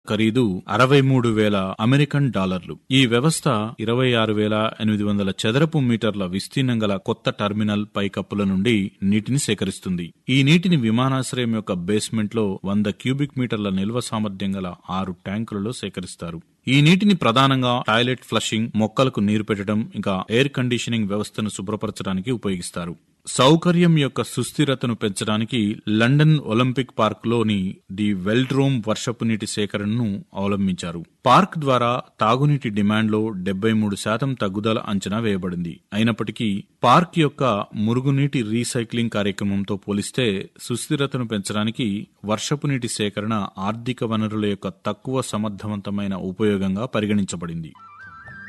ఖరీదు అరవై మూడు వేల అమెరికన్ డాలర్లు ఈ వ్యవస్థ ఇరవై ఆరు వేల ఎనిమిది వందల చదరపు మీటర్ల విస్తీర్ణం గల కొత్త టెర్మినల్ పైకప్పుల నుండి నీటిని సేకరిస్తుంది ఈ నీటిని విమానాశ్రయం యొక్క బేస్మెంట్ లో వంద క్యూబిక్ మీటర్ల నిల్వ సామర్థ్యం గల ఆరు ట్యాంకులలో సేకరిస్తారు ఈ నీటిని ప్రధానంగా టాయిలెట్ ఫ్లషింగ్ మొక్కలకు నీరు పెట్టడం ఇంకా ఎయిర్ కండిషనింగ్ వ్యవస్థను శుభ్రపరచడానికి ఉపయోగిస్తారు సౌకర్యం యొక్క సుస్థిరతను పెంచడానికి లండన్ ఒలింపిక్ పార్క్ లోని ది వెల్డ్రోమ్ వర్షపు నీటి సేకరణను అవలంబించారు పార్క్ ద్వారా తాగునీటి డిమాండ్లో డెబ్బై మూడు శాతం తగ్గుదల అంచనా వేయబడింది అయినప్పటికీ పార్క్ యొక్క మురుగునీటి రీసైక్లింగ్ కార్యక్రమంతో పోలిస్తే సుస్థిరతను పెంచడానికి వర్షపు నీటి సేకరణ ఆర్థిక వనరుల యొక్క తక్కువ సమర్థవంతమైన ఉపయోగంగా పరిగణించబడింది